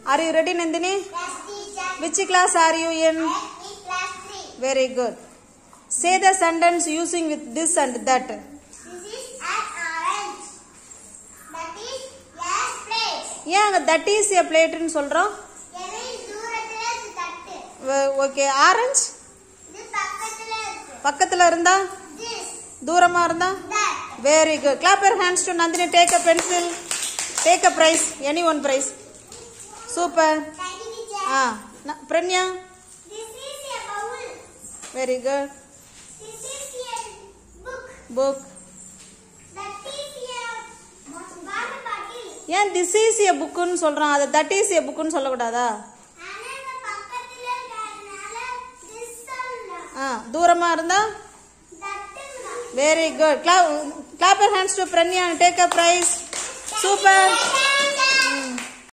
Are you ready, Nandini? Yes, teacher. Which class are you in? I am in class 3. Very good. Say the sentence using with this and that. This is an orange. That is yes plate. ஏன் அங்கே that is a பிளேட்டுன்னு சொல்கிறோம் எதை தூரத்துல இது தட்டு. Okay orange இது பக்கத்துல இருக்கு. பக்கத்தில் இருந்தா This, தூரமாக இருந்தா that. Very good clap your hands to Nandini take a pencil take a prize any one prize super Thank you, teacher. ஆ ந- Pranya This is a bowl. வெரி குட் This is a book. Book That is a water bottle. ஏன் this is a புக்குன்னு சொல்கிறோம் அதை that is a புக்குன்னு சொல்லக்கூடாதா ஆனா இந்த பக்கத்துல இருக்கறதுனால this சொல்லலாம். ஆ தூரமாக இருந்தா தட்டுங்க. Very good clap clap your hands to Pranya take a prize super